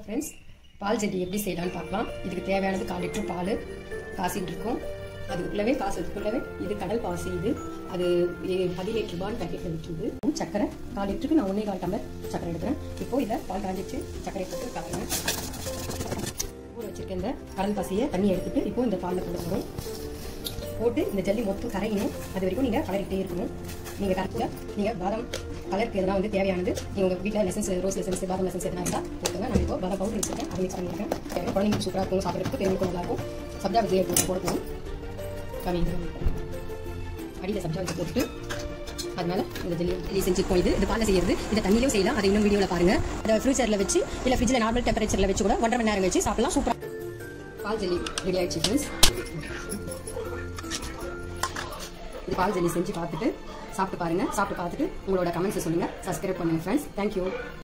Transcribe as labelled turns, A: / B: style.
A: friends பால் jelly எப்படி செய்யலாம்னு பார்க்கலாம் இதுக்கு தேவையானது கால் லிட்டர் பால் காசிட்டு இருக்கும் அதுக்குள்ளவே காசுக்குள்ளவே இது கடல் பாசி இது அது ஏ- பதினெட்டு ரூபான்னு பேக்கெட்டில் விற்கிது சக்கரை கால் லிட்டருக்கு நான் ஒன்றே கால் டம்ளர் சக்கரை எடுக்கிறேன் இப்போ இதை பால் காஞ்சிச்சு சக்கரை போட்டு கலக்கிறேன் ஊற வச்சிருக்க இந்த கடல் பாசியை தண்ணி எடுத்துட்டு இப்போ இந்த பாலில் போட போகிறோம் போட்டு இந்த ஜல்லி மொத்தம் கரையணும் அது வரைக்கும் நீங்கள் கலரிட்டே இருக்கணும் நீங்கள் கரெக்டாக நீங்கள் பாதாம் கலருக்கு எதனா வந்து தேவையானது நீங்கள் உங்கள் வீட்டில் லெசன்ஸ் ரோஸ் லெசன்ஸ் பாதாம் லெசன்ஸ் எதனா இருந்தால் போட்டுங்க நான் இப்போ பாதாம் பவுடர் வச்சுருக்கேன் அதை மிக்ஸ் பண்ணியிருக்கேன் தேவை குழந்தைங்களுக்கு சூப்பராக இருக்கும் சாப்பிட்றதுக்கு பெரியவங்களுக்கும் நல்லாயிருக்கும் சப்ஜா விஜய் போட்டு போடணும் கவிங்க அடியில் சப்ஜா வச்சு போட்டுட்டு அதனால இந்த ஜெல்லி ஜெல்லி செஞ்சுருக்கோம் இது இது பாலில் செய்யறது இதை தண்ணியிலும் செய்யலாம் அதை இன்னும் வீடியோவில் பாருங்க அதை ஃப்ரீசரில் வச்சு இல்லை ஃப்ரிட்ஜில் நார்மல் டெம்பரேச்சரில் வச்சு கூட ஒன்றரை மணி நேரம் வச்சு சாப்பிடலாம் சூப்பராக பால் ஜெல்லி ரெடி ஆயிடுச்சு ஃப்ரெண்ட்ஸ் இது பால் ஜெல்லி செஞ்சு பார்த்துட்டு சாப்பிட்டு பாருங்க சாப்பிட்டு பார்த்துட்டு உங்களோட கமெண்ட்ஸை சொல்லுங்க சப்ஸ்கிரைப் பண்ணுங்க ஃப்ரெண்ட்ஸ் தேங்க்யூ